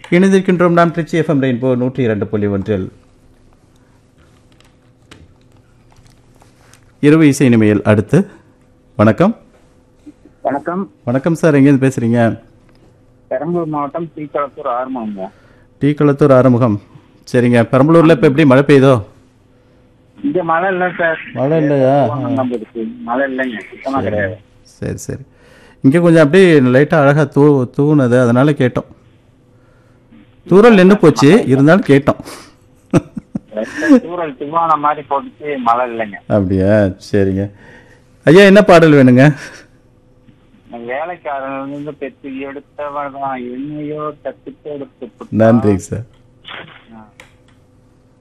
இணைந்திருக்கின்றோம் நாம் Trichy FM rainbow நூற்றி இரண்டு புள்ளி ஒன்றில் இரவு இசை இனிமையில் அடுத்து வணக்கம் வணக்கம் வணக்கம் சார் எங்கேருந்து பேசுறீங்க பெரம்பலூர் மாவட்டம் தீக்களத்தூர் ஆறுமாங்க டீ களத்தூர் ஆறுமுகம் சரிங்க பெரம்பலூர்ல இப்போ எப்படி மழை பெய்யுதோ இங்க மழை இல்ல சார் மழை இல்லையா நம்ம இருக்கு மழை இல்லைங்க சுத்தமா கிடையாது சரி சரி இங்கே கொஞ்சம் அப்படியே லைட்டாக அழகாக தூ தூவுனது அதனால கேட்டோம் தூரல் நின்று போச்சு இருந்தாலும் கேட்டோம் லைட்டா தூரல் துவான மாதிரி போட்டுச்சு மழை இல்லைங்க அப்படியா சரிங்க ஐயா என்ன பாடல் வேணுங்க வேலைக்காரன் இருந்து பெற்று எடுத்தவன் தான் என்னையோ தப்பித்து எடுத்து நன்றிங்க சார் ஆ.